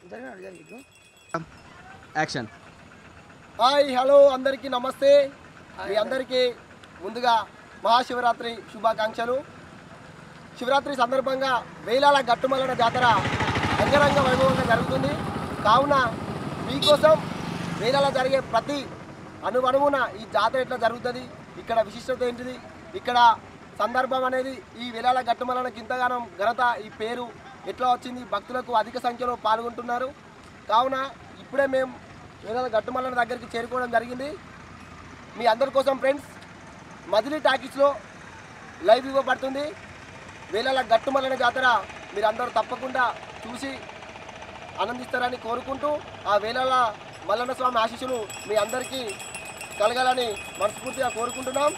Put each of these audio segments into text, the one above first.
Action hi hello అందరికీ నమస్తే మీ అందరికీ ముందుగా మహాశివరాత్రి శుభాకాంక్షలు శివరాత్రి సందర్భంగా వేలాల గట్టుమల్లన జాతర రంగరంగ వైభవంగా జరుగుతుంది కావున మీకోసం వేలాల జరిగే ప్రతి అణువణువున ఈ జాతర ఎట్లా జరుగుతుంది ఇక్కడ విశిష్టత ఏంటిది ఇక్కడ సందర్భం అనేది ఈ వేలాల గట్టుమల్లనకి ఇంతగానం ఘనత ఈ పేరు ఎట్లా వచ్చింది భక్తులకు అధిక సంఖ్యలో పాల్గొంటున్నారు కావున ఇప్పుడే మేము వేలాల గట్టుమల్లన దగ్గరికి చేరుకోవడం జరిగింది మీ అందరి కోసం ఫ్రెండ్స్ మదిలి టాకీస్లో లైవ్ ఇవ్వబడుతుంది వేలాల గట్టుమల్లన జాతర మీరు అందరూ తప్పకుండా చూసి ఆనందిస్తారని కోరుకుంటూ ఆ వేలాల మల్లన్న స్వామి ఆశీస్సులు మీ అందరికీ కలగాలని మనస్ఫూర్తిగా కోరుకుంటున్నాం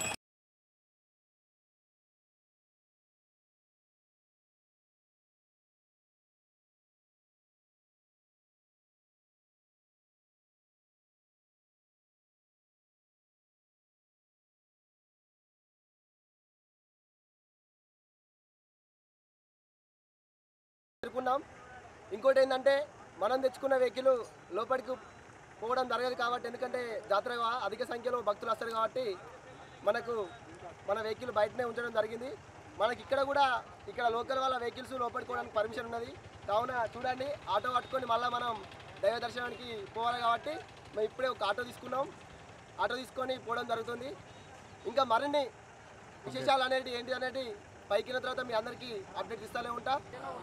చేరుకున్నాం ఇంకోటి ఏంటంటే మనం తెచ్చుకున్న వెహికల్ లోపలికి పోవడం జరగదు కాబట్టి ఎందుకంటే జాతర కా- అధిక సంఖ్యలో భక్తులు వస్తారు కాబట్టి మనకు మన వెహికల్ బయటనే ఉంచడం జరిగింది మనకి ఇక్కడ కూడా ఇక్కడ లోకల్ వాళ్ళ వెహికల్స్ లోపలికి పోవడానికి పర్మిషన్ ఉన్నది కావున చూడండి ఆటో పట్టుకొని మళ్ళీ మనం దైవ దర్శనానికి పోవాలి కాబట్టి మేము ఇప్పుడే ఒక ఆటో తీసుకున్నాం ఆటో తీసుకొని పోవడం జరుగుతుంది ఇంకా మరిన్ని విశేషాలు అనేది ఏంటి అనేది పైకిన తర్వాత మీ అందరికీ అప్డేట్ ఇస్తూనే ఉంటా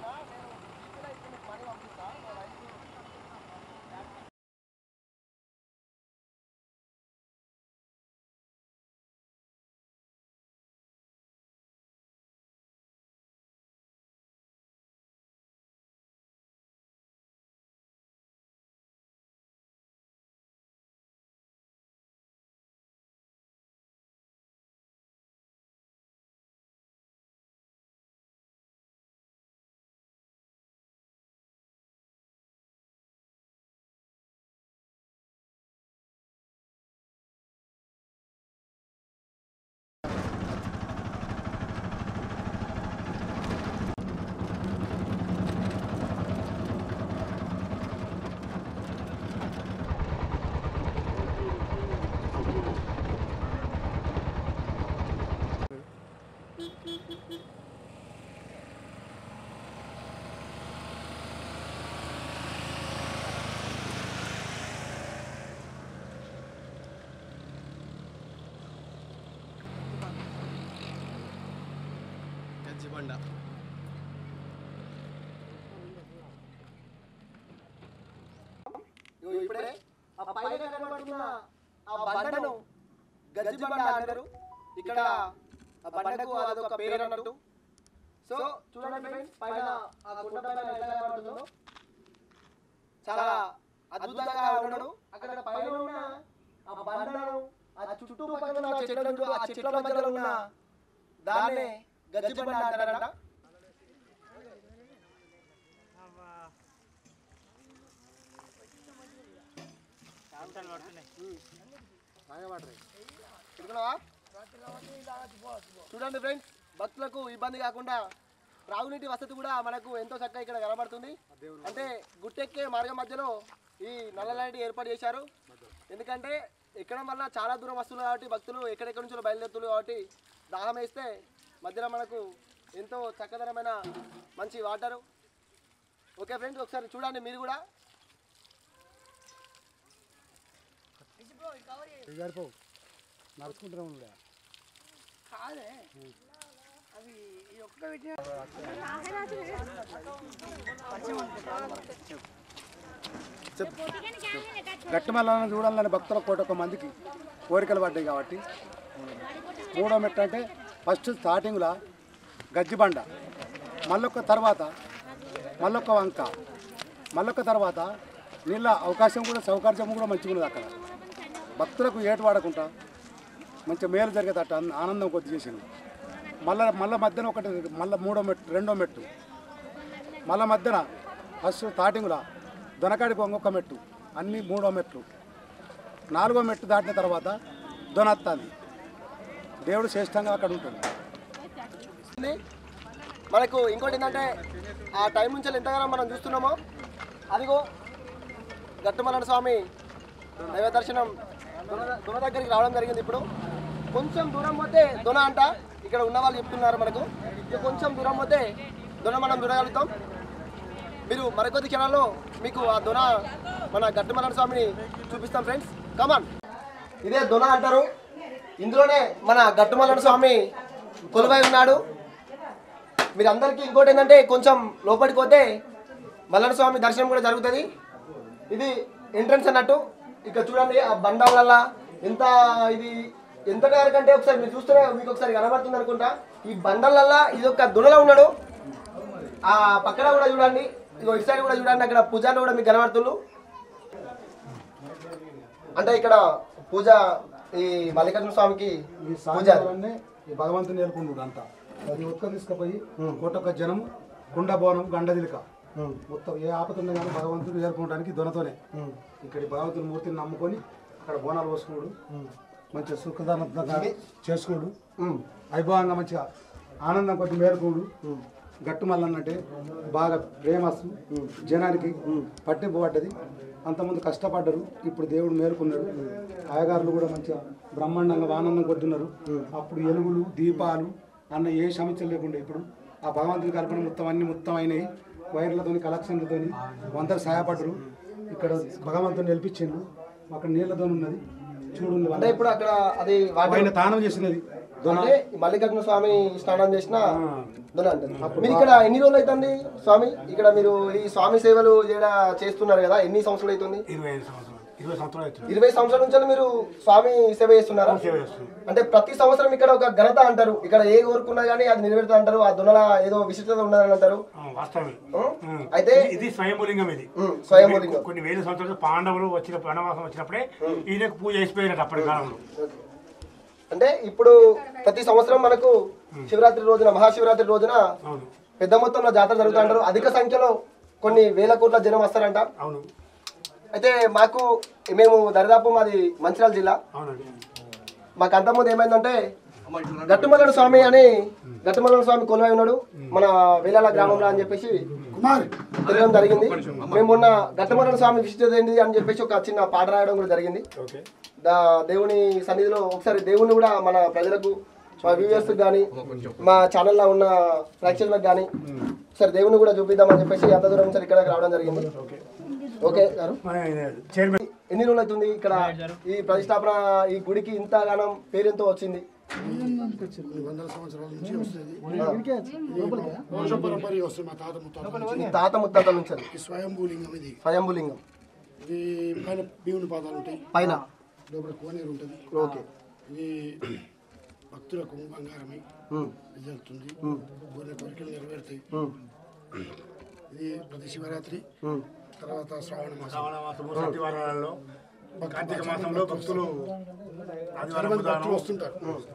గజ్జిబండ ఇగో ఇప్పుడే ఆ పైన కనబడుతున్న ఆ బండను గజ్జి బండ అంటారు ఇక్కడ ఆ బండకు అదొక పేరు అన్నట్టు సో చూడండి ఫ్రెండ్స్ పైన ఆ గుడ్డ పైన ఎట్లా కనబడుతుందో చాలా అద్భుతంగా ఉండడు అక్కడ పైన ఉన్న ఆ బండను ఆ చుట్టుపక్కల ఉన్న చెట్లను ఆ చెట్ల మధ్యలో ఉన్న దాన్నే గజ్జి బండ అంటారంట ఇదిగోనా? చూడండి ఫ్రెండ్స్ భక్తులకు ఇబ్బంది కాకుండా త్రాగునీటి వసతి కూడా మనకు ఎంతో చక్కగా ఇక్కడ కనబడుతుంది అంటే గుట్టెక్కే మార్గం మధ్యలో ఈ నల్ల లైట్ ఏర్పాటు చేశారు ఎందుకంటే ఎక్కడం వల్ల చాలా దూరం వస్తున్నారు కాబట్టి భక్తులు ఎక్కడెక్కడి నుంచో బయలుదేరుతున్నారు కాబట్టి దాహం వేస్తే మధ్యలో మనకు ఎంతో చక్కదనమైన మంచి వాటరు ఓకే ఫ్రెండ్స్ ఒకసారి చూడండి మీరు కూడా గట్టిమల్లని చూడాలని భక్తుల కోటి ఒక మందికి కోరికలు పడ్డాయి కాబట్టి మూడో మెట్టు అంటే ఫస్ట్ స్టార్టింగ్లో గజ్జిబండ మళ్ళొక్క తర్వాత మళ్ళొక్క వంక మళ్ళొక్క తర్వాత నీళ్ళ అవకాశం కూడా సౌకర్యం కూడా మంచిగా ఉన్నది అక్కడ భక్తులకు ఏటు వాడకుండా మంచి మేలు జరిగేటట్టు ఆన- ఆనందం కొద్ది చేసింది మళ్ళా మళ్ళీ మధ్యన ఒకటి మళ్ళీ మూడో మెట్టు రెండో మెట్టు మళ్ళీ మధ్యన ఫస్ట్ స్టార్టింగ్లో దొనకాడికి ఇంకొక మెట్టు అన్ని మూడో మెట్లు నాలుగో మెట్టు దాటిన తర్వాత దొనత్తాంది దేవుడు శ్రేష్టంగా అక్కడ ఉంటుంది ఉంది. మనకు ఇంకోటి ఏంటంటే ఆ టైం నుంచి ఎంతగానో మనం చూస్తున్నామో అదిగో గట్టుమలన స్వామి దైవ దర్శనం దొన దొన దగ్గరికి రావడం జరిగింది ఇప్పుడు కొంచెం దూరం పోతే దొన అంట ఇక్కడ ఉన్న వాళ్ళు చెప్తున్నారు మనకు ఇక కొంచెం దూరం పోతే దొన మనం చూడగలుగుతాం మీరు మరికొద్ది క్షణాల్లో మీకు ఆ దొన మన గట్టుమలన స్వామిని చూపిస్తాం ఫ్రెండ్స్ కమాన్ ఇదే దొన అంటారు ఇందులోనే మన గట్టుమలన స్వామి కొలువై ఉన్నాడు మీరందరికీ ఇంకోటి ఏంటంటే కొంచెం లోపలికి పోతే మల్లన స్వామి దర్శనం కూడా జరుగుతుంది ఇది ఎంట్రన్స్ అన్నట్టు ఇక్కడ చూడండి ఆ బండాల ఎంత ఇది ఎంత కంటే ఒకసారి మీరు చూస్తే మీకు ఒకసారి కనబడుతుంది అనుకుంటా ఈ బండలల్లా ఇది ఒక దునలో ఉన్నాడు ఆ పక్కన కూడా చూడండి ఇగో ఇటు సైడ్ కూడా చూడండి అక్కడ పూజారులు కూడా మీకు కనబడుతున్నారు అంటే ఇక్కడ పూజ ఈ మల్లికార్జున స్వామికి ఈ పూజ సాయంత్రాలన్నీ ఈ భగవంతుని నేర్కొండు అంతా అది ఒక్క తీసుకుపోయి కోటొక్క జనం కుండ బోనం గండదిలిక మొత్తం ఏ ఆపద ఉన్నా కానీ భగవంతుడు ఏర్పడడానికి దొనతోనే ఇక్కడ ఈ భగవంతుని మూర్తిని నమ్ముకొని అక్కడ బోనాలు పోసుకోడు మంచిగా సుఖదానంతంగా చేసుకోడు వైభవంగా మంచిగా ఆనందం కొద్ది మేరకుడు గట్టు మల్లన్నంటే బాగా ప్రేమస్తు జనానికి పట్టింపు పడ్డది అంతకుముందు కష్టపడ్డరు ఇప్పుడు దేవుడు మేలుకున్నాడు అయ్యగారులు కూడా మంచిగా బ్రహ్మాండంగా ఆనందం కొట్టున్నారు అప్పుడు ఎలుగులు దీపాలు అన్న ఏ సమస్య లేకుండా ఇప్పుడు ఆ భగవంతుని కల్పన మొత్తం అన్ని మొత్తం అయినాయి వైర్లతోని కలెక్షన్లతోని అందరు సహాయపడ్డరు ఇక్కడ భగవంతుని నిలిపించిండు అక్కడ నీళ్ళతో ఉన్నది చూడు అంటే ఇప్పుడు అక్కడ అది వాటర్ ఆయన తానం చేసినది దొన అంటే మల్లికార్జున స్వామి స్నానం చేసిన దొన అంటారు మీరు ఇక్కడ ఎన్ని రోజులు అవుతుంది స్వామి ఇక్కడ మీరు ఈ స్వామి సేవలు చేయడా చేస్తున్నారు కదా ఎన్ని సంవత్సరాలు అవుతుంది ఇరవై ఐదు సంవత్సరాలు ఇరవై సంవత్సరాలు అవుతుంది ఇరవై సంవత్సరాల నుంచి మీరు స్వామి సేవ చేస్తున్నారా సేవ చేస్తుంది అంటే ప్రతి సంవత్సరం ఇక్కడ ఒక ఘనత అంటారు ఇక్కడ ఏ కోరుకున్నా కానీ అది నెరవేరుతా అంటారు ఆ దొనల ఏదో విశిష్టత ఉన్నదని అంటారు వాస్తవమే ఉం? ఉం. అయితే ఇది స్వయంభూలింగం ఇది ఉం, స్వయంభూలింగం కొన్ని వేల సంవత్సరాలు పాండవులు వచ్చిన వనవాసం వచ్చినప్పుడే ఈయనకు పూజ చేసిపోయినట్టు అప్పటి కాలంలో అంటే ఇప్పుడు ప్రతి సంవత్సరం మనకు శివరాత్రి రోజున మహాశివరాత్రి రోజున అవును పెద్ద మొత్తంలో జాతర జరుగుతూ అంటారు అధిక సంఖ్యలో కొన్ని వేల కోట్ల జనం వస్తారంట అవును అయితే మాకు మేము దరిదాపు మాది మంచిర్యాల జిల్లా అవునండి మాకు అంతకుముందు ఏమైందంటే గట్టుమల్లన స్వామి అని గట్టుమల్లన స్వామి కొలువై ఉన్నాడు మన వేలాల గ్రామంలో అని చెప్పేసి తిరగడం జరిగింది మేము మొన్న గట్టుమల్లన స్వామి విశిష్టత ఏంటి అని చెప్పేసి ఒక చిన్న పాట రాయడం కూడా జరిగింది ఓకే దా దేవుని సన్నిధిలో ఒకసారి దేవుని కూడా మన ప్రజలకు మా వ్యూవర్స్ కానీ మా ఛానల్లో ఉన్న ప్రేక్షకులకు కానీ ఒకసారి దేవుని కూడా చూపిద్దామని చెప్పేసి అంత దూరం నుంచి ఇక్కడ రావడం జరిగింది ఓకే గారు చైర్మన్ ఎన్ని రోజులు అవుతుంది ఇక్కడ ఈ ప్రతిష్టాపన ఈ గుడికి ఇంతగానం పేరుతో వచ్చింది వందల సంవత్సరాల నుంచి వస్తుంది వంశ పరంపర వస్తుంది మా తాత ముత్తాత నుంచి. ఈ తాత ముత్తాతల నుంచి అది. ఈ స్వయంభూలింగం ఇది స్వయంభులింగం ఇది పైన భీముని పాదాలు ఉంటాయి పైన లోపల కోనేరు ఉంటుంది ఓకే ఇది భక్తులకు బంగారమై ఉమ్, జరుగుతుంది కోరిన కోరికలు నెరవేరుతాయి ఉమ్, ఇది ప్రతి శివరాత్రి ఉమ్. తర్వాత శ్రావణ మాసం శ్రావణ మాసము సత్యవారాలలో కార్తీక మాసంలో భక్తులు ఆదివారం భక్తులు బుధవారం వస్తుంటారు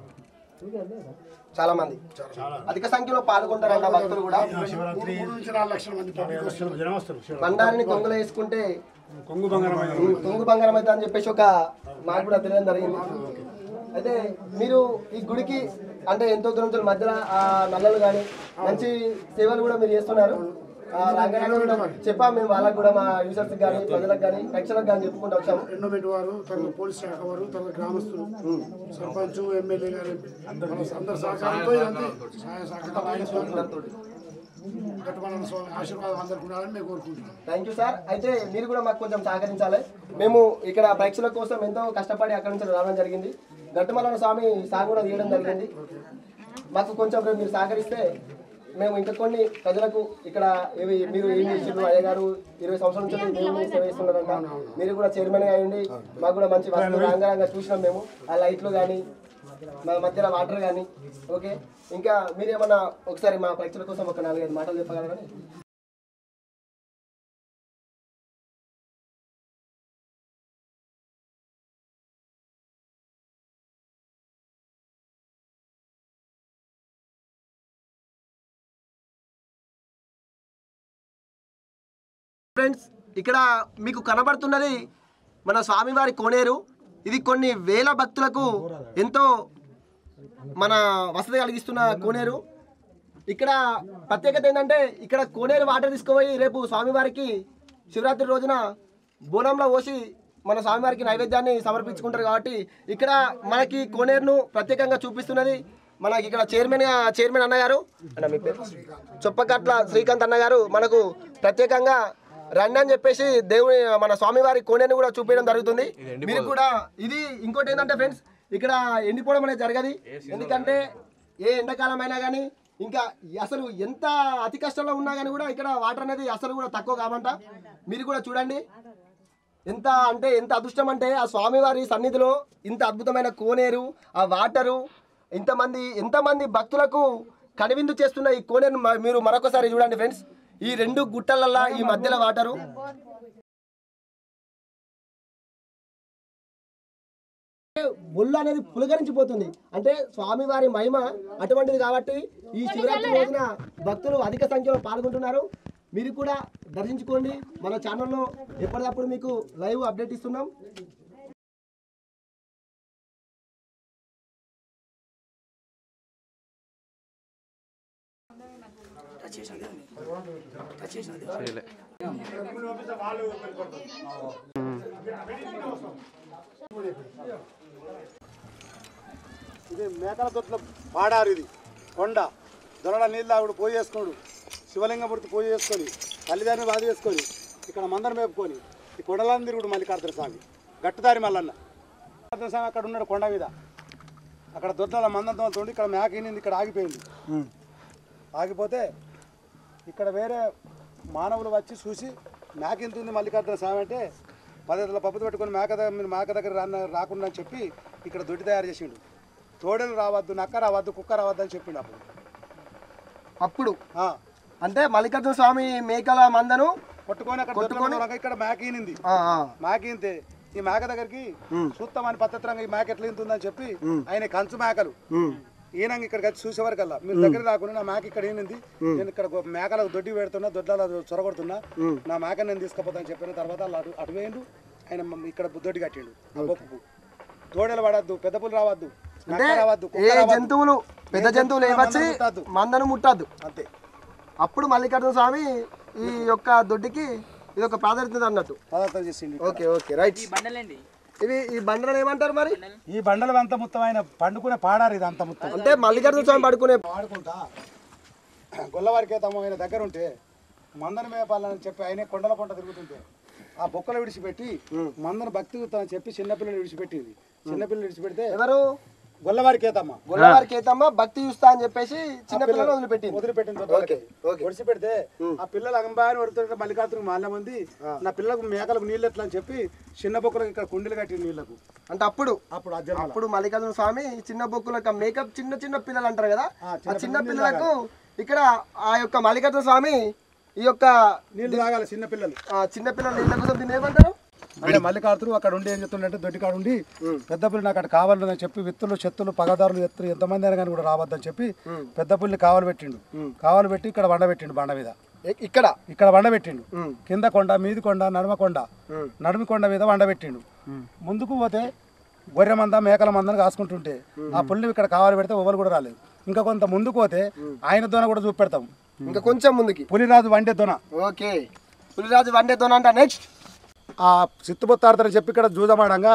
చాలా మంది చాలా అధిక సంఖ్యలో పాల్గొంటారంట భక్తులు కూడా శివరాత్రి మూడు నుంచి నాలుగు లక్షల మంది పబ్లిక్ వస్తారు జనం వస్తారు శివరాత్రి. బండారిని కొంగులు వేసుకుంటే కొంగు బంగారం కొంగు బంగారం అయితే అని చెప్పేసి ఒక మాకు కూడా తెలియడం జరిగింది అయితే మీరు ఈ గుడికి అంటే ఎంతో దూరం నుంచి మధ్యలో ఆ నల్లలు కానీ మంచి సేవలు కూడా మీరు చేస్తున్నారు ఆ రంగనాథ్ కూడా చెప్పా మేము వాళ్ళకి కూడా మా యూజర్స్ కానీ ప్రజలకు కానీ రక్షణకు కానీ చెప్పుకుంటూ వచ్చాము ఎండోమెంట్ వారు తర్వాత పోలీస్ శాఖ వారు తర్వాత గ్రామస్తులు సర్పంచ్ ఎమ్మెల్యే గారు అందరి సహకారంతో ఇదంతా సహాయ సహకారం గట్టుమల్ల స్వామి ఆశీర్వాదం అందరికి ఉండాలని మేము కోరుకుంటున్నాం థ్యాంక్ యూ సార్ అయితే మీరు కూడా మాకు కొంచెం సహకరించాలి మేము ఇక్కడ పరీక్షల కోసం ఎంతో కష్టపడి అక్కడి నుంచి రావడం జరిగింది గట్టుమల్ల స్వామి సాగు కూడా తీయడం జరిగింది మాకు కొంచెం రేపు మీరు సహకరిస్తే మేము ఇంకా కొన్ని ప్రజలకు ఇక్కడ ఏవి మీరు ఏం చేసిండ్రు అయ్య గారు ఇరవై సంవత్సరాల నుంచి మేము సేవ చేస్తున్నారంట మీరు కూడా చైర్మన్ అయ్యండి మాకు కూడా మంచి వస్తువులు రంగరంగా చూసినాం మేము ఆ లైట్లు కానీ మా మధ్యలో వాటర్ కానీ ఓకే ఇంకా మీరేమన్నా ఒకసారి మా పరీక్షల కోసం ఒక నాలుగైదు మాటలు చెప్పగలరని ఫ్రెండ్స్ ఇక్కడ మీకు కనబడుతున్నది మన స్వామివారి కోనేరు ఇది కొన్ని వేల భక్తులకు ఎంతో మన వసతి కలిగిస్తున్న కోనేరు ఇక్కడ ప్రత్యేకత ఏంటంటే ఇక్కడ కోనేరు వాటర్ తీసుకుపోయి రేపు స్వామివారికి శివరాత్రి రోజున బోనంలో పోసి మన స్వామివారికి నైవేద్యాన్ని సమర్పించుకుంటారు కాబట్టి ఇక్కడ మనకి కోనేరును ప్రత్యేకంగా చూపిస్తున్నది మనకి ఇక్కడ చైర్మన్ చైర్మన్ అన్నగారు అన్న మీ పేరు చొప్పకట్ల శ్రీకాంత్ అన్నగారు మనకు ప్రత్యేకంగా రండి అని చెప్పేసి దేవుని మన స్వామివారి కోనేరుని కూడా చూపించడం జరుగుతుంది మీరు కూడా ఇది ఇంకోటి ఏంటంటే ఫ్రెండ్స్ ఇక్కడ ఎండిపోవడం అనేది జరగదు ఎందుకంటే ఏ ఎండాకాలం అయినా కానీ ఇంకా అసలు ఎంత అతి కష్టంలో ఉన్నా కానీ కూడా ఇక్కడ వాటర్ అనేది అసలు కూడా తక్కువ కావంట మీరు కూడా చూడండి ఎంత అంటే ఎంత అదృష్టం అంటే ఆ స్వామివారి సన్నిధిలో ఇంత అద్భుతమైన కోనేరు ఆ వాటరు ఇంతమంది ఎంతమంది భక్తులకు కనువిందు చేస్తున్న ఈ కోనేరు మ- మీరు మరొకసారి చూడండి ఫ్రెండ్స్ ఈ రెండు గుట్టలల్లా ఈ మధ్యలో వాటరు ఒళ్ళు అనేది పులకరించిపోతుంది అంటే స్వామివారి మహిమ అటువంటిది కాబట్టి ఈ శివరాత్రి రోజున భక్తులు అధిక సంఖ్యలో పాల్గొంటున్నారు మీరు కూడా దర్శించుకోండి మన ఛానల్లో ఎప్పటికప్పుడు మీకు లైవ్ అప్డేట్ ఇస్తున్నాం ఇది మేకల తొట్ల పాడారు ఇది కొండ దొరల నీళ్ళు ఆవిడ పోయి చేసుకోడు శివలింగమూర్తి పోయి చేసుకొని తల్లిదారిని బాధ చేసుకొని ఇక్కడ మందరం మేపుకొని ఈ కొండలను తిరుగుడు మల్లికార్జున స్వామి గట్టుదారి మల్లన్న మల్లికార్జున స్వామి అక్కడ ఉన్నాడు కొండ మీద అక్కడ దొడ్ల మందంతో తోడి ఇక్కడ మేక ఈనింది ఇక్కడ ఆగిపోయింది ఆగిపోతే ఇక్కడ వేరే మానవులు వచ్చి చూసి మేక ఇంత ఉంది మల్లికార్జున స్వామి అంటే పద్ధతిలో పప్పులు పెట్టుకొని మేక దగ్గర మీరు మేక దగ్గర రాన్న రాకుండా అని చెప్పి ఇక్కడ దొడ్డి తయారు చేసిండు తోడలు రావద్దు నక్క రావద్దు కుక్క రావద్దు అని చెప్పిండు అప్పుడు అప్పుడు ఆ, అంటే మల్లికార్జున స్వామి మేకల మందను కొట్టుకొని అక్కడ దొడ్డిలో ఉన్నాక ఇక్కడ మేక ఈనింది ఆ, ఆ, మేక ఈనితే ఈ మేక దగ్గరికి చూస్తామని పద్ధతిరంగా ఈ మేక ఎట్లా ఈనుతుందని చెప్పి ఆయన కంచు మేకలు ఉమ్, ఈయనంగా ఇక్కడికి వచ్చి చూసేవారికల్లా మీరు దగ్గర రాకుండా నా మేక ఇక్కడ ఈనింది నేను ఇక్కడ గొ- మేకలకు దొడ్డి పెడుతున్నా దొడ్లలో చొరగొడుతున్నా నా మేక నేను తీసుకుపోతాను చెప్పిన తర్వాత వాళ్ళు అటు అటు వేయండు ఆయన మమ్మ ఇక్కడ దొడ్డి కట్టిండు ఆ బొక్కుకు తోడలు పడద్దు పెద్ద పులు రావద్దు అంటే నక్క రావద్దు ఏ కుక్క రావద్దు జంతువులు పెద్ద జంతువులు ఏమొచ్చి మందను ముట్టద్దు. మందను ముట్టద్దు అంతే అప్పుడు మల్లికార్జున స్వామి ఈ యొక్క దొడ్డికి ఇది ఒక ప్రాధాన్యత అన్నట్టు పదార్థం చేసిండు ఓకే ఓకే రైట్ ఇవి ఈ బండలను ఏమంటారు మరి ఈ బండలు అంత మొత్తం ఆయన పండుకునే పాడారు ఇది అంత మొత్తం అంటే మల్లికార్జున స్వామి పడుకునే వాడుకుంటా గొల్లవారికి తమ ఆయన దగ్గర ఉంటే మందన మేపాలని చెప్పి ఆయనే కొండల పంట తిరుగుతుంటే ఆ బొక్కలు విడిచిపెట్టి మందన భక్తి అని చెప్పి చిన్నపిల్లలు విడిచిపెట్టింది చిన్నపిల్లలు విడిచిపెడితే ఎవరు గొల్లవారికి ఏతమ్మ గొల్లవారి కేతమ్మ భక్తి చూస్తా అని చెప్పేసి చిన్న పిల్లలు వదిలిపెట్టింది వదిలిపెట్టింది ఓకే, ఓకే. విడిచిపెడితే ఆ పిల్లలు అంబాని పడుతుంటే మల్లికార్జున మాల మంది నా పిల్లలకు మేకలకు నీళ్ళు ఎట్లా అని చెప్పి చిన్న బొక్కలకు ఇక్కడ కుండీలు కట్టి నీళ్లకు అంటే అప్పుడు అప్పుడు ఆ జన్మల అప్పుడు మల్లికార్జున స్వామి చిన్న బొక్కుల మేకప్ చిన్న చిన్న పిల్లలు అంటారు కదా ఆ, ఆ చిన్న పిల్లలకు ఇక్కడ ఆ యొక్క మల్లికార్జున స్వామి ఈ యొక్క నీళ్లు తాగాలి చిన్న పిల్లలు ఆ, చిన్న పిల్లలు నీళ్ళ కోసం దీన్ని ఏమంటారు అంటే మల్లికార్జుడు అక్కడ ఉండి ఏం చెప్తుండే దొడ్డికాడు ఉండి పెద్ద పుల్లి నాకు అక్కడ కావాలని చెప్పి విత్తులు చెత్తులు పగదారులు ఎత్తులు ఎంతమంది అయినా కానీ కూడా రావద్దని చెప్పి పెద్ద పుల్లి కావాలి పెట్టిండు కావాలి పెట్టి ఇక్కడ బండ పెట్టిండు బండ మీద ఇ- ఇక్కడ ఇక్కడ బండ పెట్టిండు ఉమ్. కింద కొండ మీది కొండ నడుమ కొండ ఉమ్. నడుమి కొండ మీద వండ పెట్టిండు ముందుకు పోతే గొర్రె మంద మేకల మందని కాసుకుంటుంటే ఆ పుల్లి ఇక్కడ కావాలి పెడితే ఎవరు కూడా రాలేదు ఇంకా కొంత ముందుకు పోతే ఆయన దొన కూడా చూపెడతాం ఇంకా కొంచెం ముందుకి పులిరాజు వండే దొన ఓకే పులిరాజు వండేతో అంట నెక్స్ట్ ఆ చిత్తుబొత్తాడతారని చెప్పి ఇక్కడ జూదమాడంగా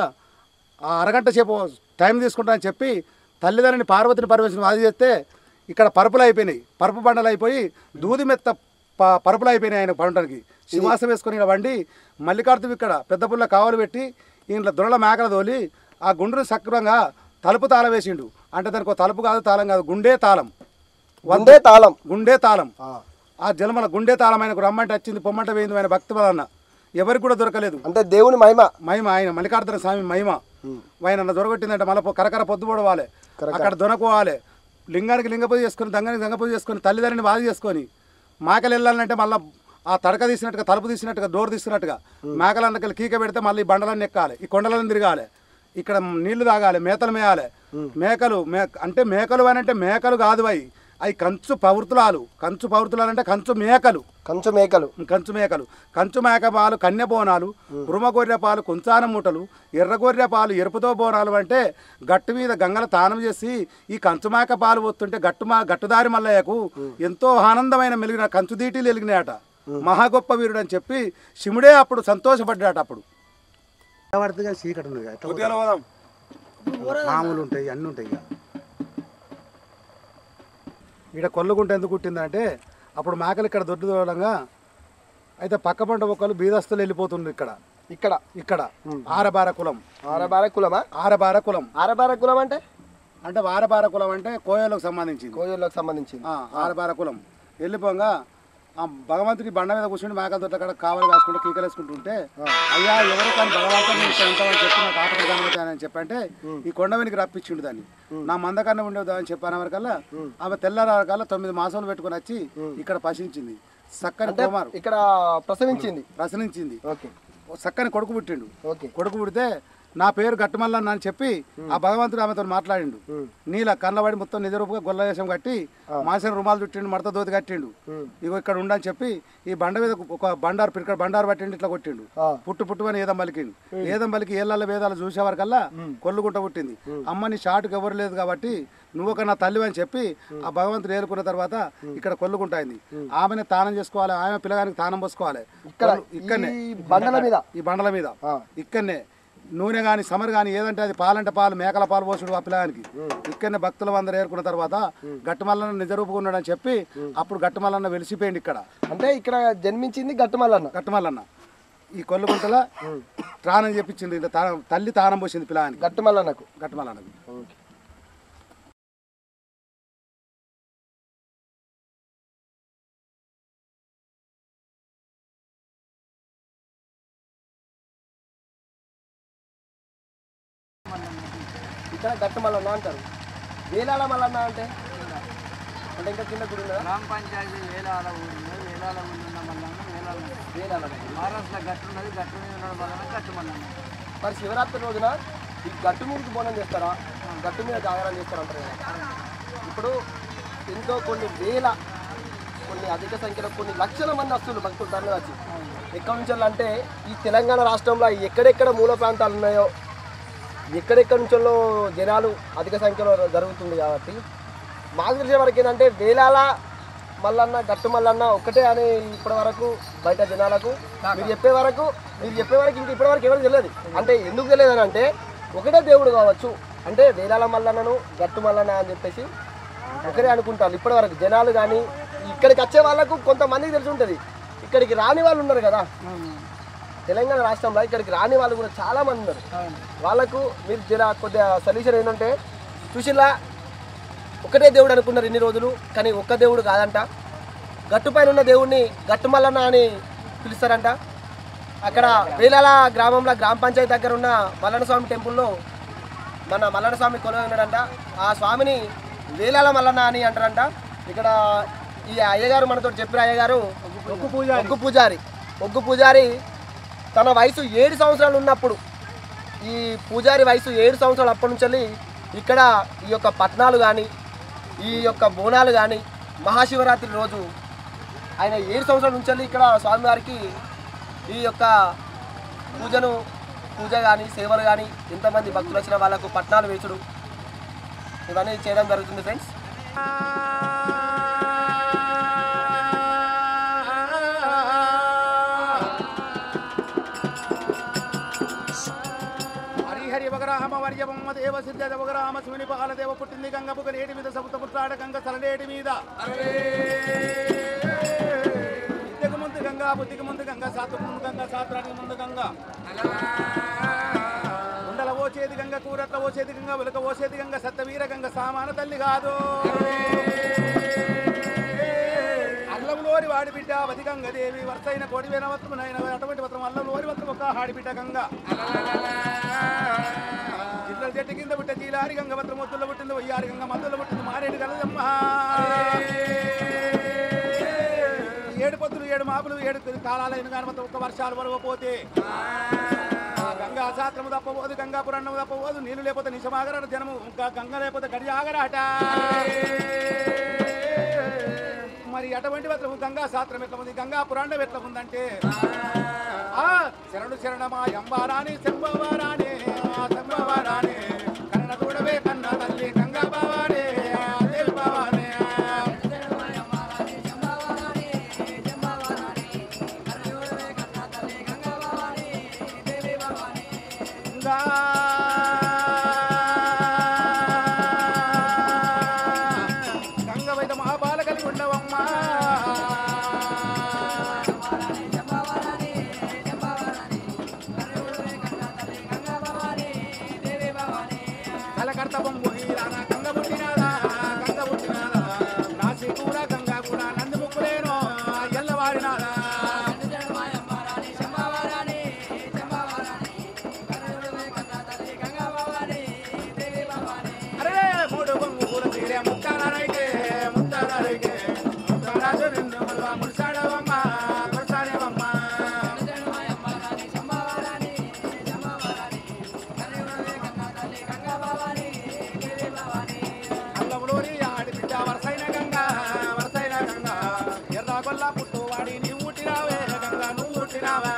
ఆ అరగంట సేపు టైం తీసుకుంటానని చెప్పి తల్లిదండ్రిని పార్వతిని పరమేశ్వరం అది చేస్తే ఇక్కడ పరుపులు అయిపోయినాయి పరుపు బండలు అయిపోయి దూది మెత్త ప- పరుపులు అయిపోయినాయి ఆయన పండడానికి సింహాసం వేసుకొని ఇక్కడ వండి మల్లికార్జున ఇక్కడ పెద్ద పుల్ల కావలు పెట్టి ఇంట్లో దొరల మేకలు తోలి ఆ గుండ్రు సక్రమంగా తలుపు తాళం వేసిండు అంటే దానికి ఒక తలుపు కాదు తాళం కాదు గుండే తాళం వందే తాళం గుండే తాళం ఆ జన్మల గుండే తాళం ఆయనకు రమ్మంటే వచ్చింది పొమ్మంట వేయింది ఆయన భక్తి వలన ఎవరికి కూడా దొరకలేదు అంటే దేవుని మహిమ మహిమ ఆయన మల్లికార్జున స్వామి మహిమ ఆయన నన్ను దొరకొట్టిందంటే మళ్ళీ పో- కరకర పొద్దు పోవాలి అక్కడ దొనకోవాలి లింగానికి లింగ పూజ చేసుకొని దంగానికి దంగ పూజ చేసుకొని తల్లిదండ్రిని బాధ చేసుకొని మేకలు వెళ్ళాలంటే మళ్ళీ ఆ తడక తీసినట్టుగా తలుపు తీసినట్టుగా డోర్ తీసినట్టుగా మేకలన్నకెళ్ళి కీక పెడితే మళ్ళీ ఈ బండలన్నీ ఎక్కాలి ఈ కొండలను తిరగాలి ఇక్కడ నీళ్లు తాగాలి మేతలు మేయాలి మేకలు మే అంటే మేకలు అని అంటే మేకలు కాదు అవి అవి కంచు పౌర్తులాలు కంచు పౌర్తులాలు అంటే కంచు మేకలు కంచు మేకలు కంచు మేకలు కంచు మేక పాలు కన్య బోనాలు ఉరుమగొర్రె పాలు కుంచాన మూటలు ఎర్రగొర్రె పాలు ఎరుపుతో బోనాలు అంటే గట్టు మీద గంగల తానం చేసి ఈ కంచు మేక పాలు పోతుంటే గట్టు మా గట్టుదారి మల్లయ్యకు ఎంతో ఆనందమైన మెలిగిన కంచు దీటీలు వెలిగినాయట మహా గొప్ప వీరుడు అని చెప్పి శివుడే అప్పుడు సంతోషపడ్డాడు అప్పుడు పడుతుంది చీకటి ఉంది ఎట్లా పోతాం? మామూలు ఉంటాయి అన్నీ ఉంటాయి ఇక ఇక్కడ కొల్లుగుంట ఎందుకు కుట్టిందంటే అప్పుడు మేకలు ఇక్కడ దొడ్డు దూరంగా అయితే పక్క పంట ఒక్కరు బీదస్తులు వెళ్ళిపోతుండ్రు ఇక్కడ ఇక్కడ ఇక్కడ ఆరబార కులం ఆరబార కులమా ఆరబార కులం ఆరబార కులం అంటే అంటే ఆరబార కులం అంటే కోయలకు సంబంధించింది కోయూర్లకు సంబంధించింది ఆ, ఆరబార కులం వెళ్ళిపోగా ఆ భగవంతుడి బండ మీద కూర్చుని మేకల తోట అక్కడ కావలి కాసుకుంటూ కీకలేసుకుంటుంటే అయ్యా ఎవరు కానీ భగవంతుని ఇక్కడ ఉంటామని చెప్పి నాకు ఆపద కనబడతాయి అని చెప్పంటే ఈ కొండ వెనికి రప్పించిండు దాన్ని నా మందకన్నా ఉండేది అని చెప్పాను వరకల్లా ఆమె తెల్లారకల్లా తొమ్మిది మాసాలు పెట్టుకొని వచ్చి ఇక్కడ పశించింది చక్కని కుమారు ఇక్కడ ప్రసవించింది ప్రసనించింది ఓకే చక్కని కొడుకు పుట్టిండు ఓకే కొడుకు పుడితే నా పేరు గట్టమల్లన్న అని చెప్పి ఆ భగవంతుడు ఆమెతో మాట్లాడిండు నీల కళ్ళబడి మొత్తం నిజ రూపుగా గొల్ల వేషం కట్టి మాసిన రుమాలు చుట్టిండు మడత దోతి కట్టిండు ఇగో ఇక్కడ ఉండని చెప్పి ఈ బండ మీద ఒక బండారు పిరికడ బండారు పట్టిండు ఇట్లా కొట్టిండు ఆ. పుట్టు పుట్టు అని ఏదం పలికిండు ఏదం పలికి ఏళ్ళ వేదాలు చూసే వరకల్లా కొల్లుగుంట పుట్టింది అమ్మ నీ షాటుకు ఎవరు లేదు కాబట్టి నువ్వు ఒక నా తల్లి అని చెప్పి ఆ భగవంతుడు ఏలుకున్న తర్వాత ఇక్కడ కొల్లుగుంట అయింది ఆమెనే తానం చేసుకోవాలి ఆమె పిల్లగానికి తానం పోసుకోవాలి ఇక్కడ ఇక్కడనే ఈ బండల మీద ఈ బండల మీద ఆ. ఇక్కడనే నూనె కానీ సమర్ కానీ ఏదంటే అది పాలంటే పాలు మేకల పాలు పోసుడు ఆ పిల్లగానికి ఇక్కడనే భక్తుల అందరూ ఏరుకున్న తర్వాత గట్టుమల్లన్న నిజరూపుగా ఉన్నాడని చెప్పి అప్పుడు గట్టుమల్లన్న వెలిసిపోయింది ఇక్కడ అంటే ఇక్కడ జన్మించింది గట్టుమల్లన్న గట్టుమల్లన్న ఈ కొల్లుగుంటల తానం చెప్పించింది ఇలా తానం- తల్లి తానం పోసింది పిల్లగానికి గట్టుమల్లన్నకు గట్టుమల్లన్నకి ఇక్కడ గట్టుమల్లన్న అంటారు వేలాల మల్లన్న అంటే అంటే ఇంకా కింద గుడి ఉన్నదా గ్రామ పంచాయతీ వేలాల ఊరిలో వేలాల ఊరిలో ఉన్న మల్లన్న వేలాల వేలాల మహారాష్ట్ర గట్టు ఉన్నది గట్టు మీద ఉన్న మల్లన్న గట్టు మల్లన్న మరి శివరాత్రి రోజున ఈ గట్టు మీదకి బోనం చేస్తారా గట్టు మీద జాగరణ చేస్తారా అంటారు కదా ఇప్పుడు ఎంతో కొన్ని వేల కొన్ని అధిక సంఖ్యలో కొన్ని లక్షల మంది వస్తువులు భక్తులు తరలి వచ్చి ఎక్కడి నుంచి అంటే ఈ తెలంగాణ రాష్ట్రంలో ఎక్కడెక్కడ మూల ప్రాంతాలు ఉన్నాయో ఎక్కడెక్కడి నుంచో జనాలు అధిక సంఖ్యలో జరుగుతుంది కాబట్టి మాకు తెలిసే వరకు ఏంటంటే వేలాల మల్లన్న గట్టు మల్లన్న ఒక్కటే అని ఇప్పటి వరకు బయట జనాలకు మీరు చెప్పే వరకు మీరు చెప్పే వరకు ఇంక ఇప్పటి వరకు ఎవరికి తెలియదు అంటే ఎందుకు తెలియదు అని అంటే ఒకటే దేవుడు కావచ్చు అంటే వేలాల మల్లన్నను గట్టు మల్లన్న అని చెప్పేసి ఒకరే అనుకుంటారు ఇప్పటి వరకు జనాలు కానీ ఇక్కడికి వచ్చే వాళ్ళకు కొంతమందికి తెలిసి ఉంటుంది ఇక్కడికి రాని వాళ్ళు ఉన్నారు కదా తెలంగాణ రాష్ట్రంలో ఇక్కడికి రాని వాళ్ళు కూడా చాలా మంది ఉన్నారు వాళ్ళకు మీరు జర కొద్దిగా సొల్యూషన్ ఏంటంటే చూసిలా ఒకటే దేవుడు అనుకున్నారు ఇన్ని రోజులు కానీ ఒక్క దేవుడు కాదంట గట్టు పైన ఉన్న దేవుడిని గట్టు మల్లన్న అని పిలుస్తారంట అక్కడ వేలాల గ్రామంలో గ్రామ పంచాయతీ దగ్గర ఉన్న మల్లన్న స్వామి టెంపుల్లో మన మల్లన్న స్వామి కొలువై ఉన్నాడంట ఆ స్వామిని వేలాల మల్లన్న అని అంటారంట ఇక్కడ ఈ అయ్యగారు మనతో చెప్పిన అయ్యగారు ఒగ్గు పూజారి ఒగ్గు పూజారి ఒగ్గు పూజారి తన వయసు ఏడు సంవత్సరాలు ఉన్నప్పుడు ఈ పూజారి వయసు ఏడు సంవత్సరాలు అప్పటి నుంచి వెళ్ళి ఇక్కడ ఈ యొక్క పట్నాలు కానీ ఈ యొక్క బోనాలు కానీ మహాశివరాత్రి రోజు ఆయన ఏడు సంవత్సరాల నుంచి వెళ్ళి ఇక్కడ స్వామివారికి ఈ యొక్క పూజను పూజ కానీ సేవలు కానీ ఎంతమంది భక్తులు వచ్చిన వాళ్ళకు పట్నాలు వేసుడు ఇవన్నీ చేయడం జరుగుతుంది ఫ్రెండ్స్ హరిహరి వగరామ వర్యమ దేవ సిద్ధ వగరామ శివుని పాల దేవ పుట్టింది గంగ బుగ నేటి మీద సముత పుట్టాడ గంగ సరలేటి మీద విద్యకు ముందు గంగా బుద్ధికి ముందు గంగా సాతుకు ముందు గంగా శాస్త్రానికి ముందు గంగా ఉండల ఓచేది గంగ కూరట్ల ఓచేది గంగ వెలుక ఓచేది గంగ సత్తవీర గంగ సామాన తల్లి కాదు అల్లంలోని వాడి బిడ్డ వది గంగ దేవి వరుసైన కోడి వేనవత్రమునైన అటువంటి వత్రం అల్లంలోని వత్రం ఒక హాడిబిడ్డ గంగ జిల్లల చెట్టు కింద పుట్టే జీలారి గంగ వత్రం ముద్దుల్లో పుట్టింది వయ్యారి గంగ మద్దుల్లో పుట్టింది మారేడు కలదమ్మ ఏడు పొద్దులు ఏడు మాపులు ఏడు కాలాలైన కానీ మొత్తం ఒక్క వర్షాలు వరవపోతే గంగా శాస్త్రము తప్పబోదు గంగా పురాణము తప్పబోదు నీళ్ళు లేకపోతే నిశమాగరాట జనము ఇంకా గంగ లేకపోతే గడి ఆగరాట మరి అటువంటి వత్రము గంగా శాస్త్రం ఎట్లా ఉంది గంగా పురాణం ఎట్లా ఉందంటే ఆ శరణు శరణమా ఎంబారాని శంభవారాని శంభవారాని కన్న చూడవే కన్న తల్లి గంగా బావానే దేవి బావానే గంగా గంగ వైద మహాబాల కలిగి ఉండవమ్మా కలకర్తపం పోయిరానా గంగ పుట్టినాదా గంగ పుట్టినాదా నాసి కూడా గంగా కూడా నంది ముక్కులేను ఎల్లవాడినాదా అరే మూడు బొంగు పూల తీరే ముత్తాలరైకే ముత్తాలరైకే ముత్తారాజు నిన్ను మల్వా ముడిసాడవమ్మ ముడిసాడేవమ్మ అల్లములోని ఆడి బిడ్డ వరసైన గంగా వరసైన గంగా ఎర్ర గొల్ల పుట్టు వాడి నీ ఊటిరావే గంగా నువ్వు ఊటిరావా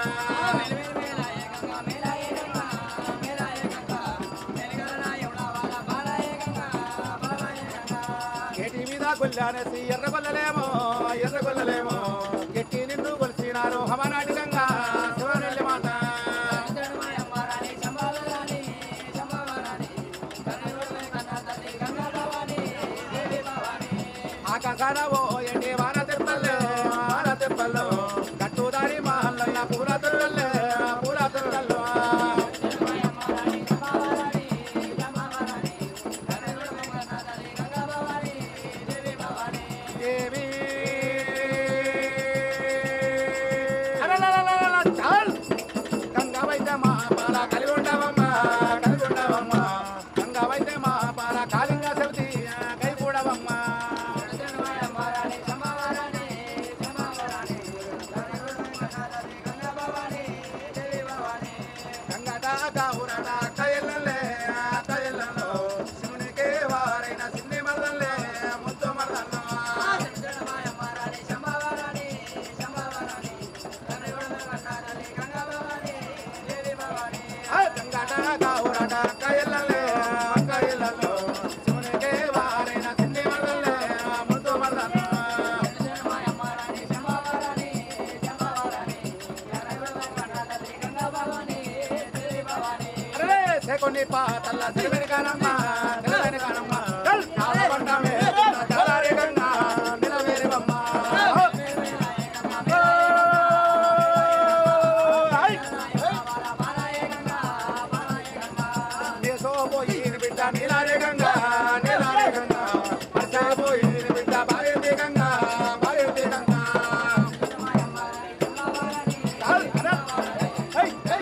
గేటి మీద గొల్లానేసి ఎర్ర గొల్లలేమో ఎర్ర గొల్లలేమో గట్టి నిన్ను కొలిసినారు హమనాటి గంగా శివనెల్లి మాత ఆకాశాన ఓ ఎండి వాన తెప్పల్లే వాన తెప్పల్లో గట్టుదారి మహల్లల్ల పూల తొల్లల్లే పూల తొల్లల్లో దేవి అలలలలల చాల్ గంగావైతే మా పాల కలిగి ఉండవమ్మా కలిగి ఉండవమ్మా గంగావైతే మా పాల కాలింగా చెబుతీ కై కూడవమ్మా గంగట గౌరట కయల్లలే కయల్లలో శివునికే వారైన సిన్ని మల్లలే ముద్దు మల్లల్లో గంగట గౌరట కయల్లలే కయల్లలో శివునికే వారైన సిన్ని మల్లలే ముద్దు మల్లల్లో అరే సేకొండి పాతల్ల సిరివెనకానమ్మ సిరివెనకానమ్మ చల్ చాలా పంటమే చాలా రేగంగా నిలవేరేవమ్మ పోయి బిడ్డ నీలారేగంగా నీలారేగంగా అసా పోయి బిడ్డ బాగా గంగా బాగా గంగా చాల్ అరే ఏయ్ ఏయ్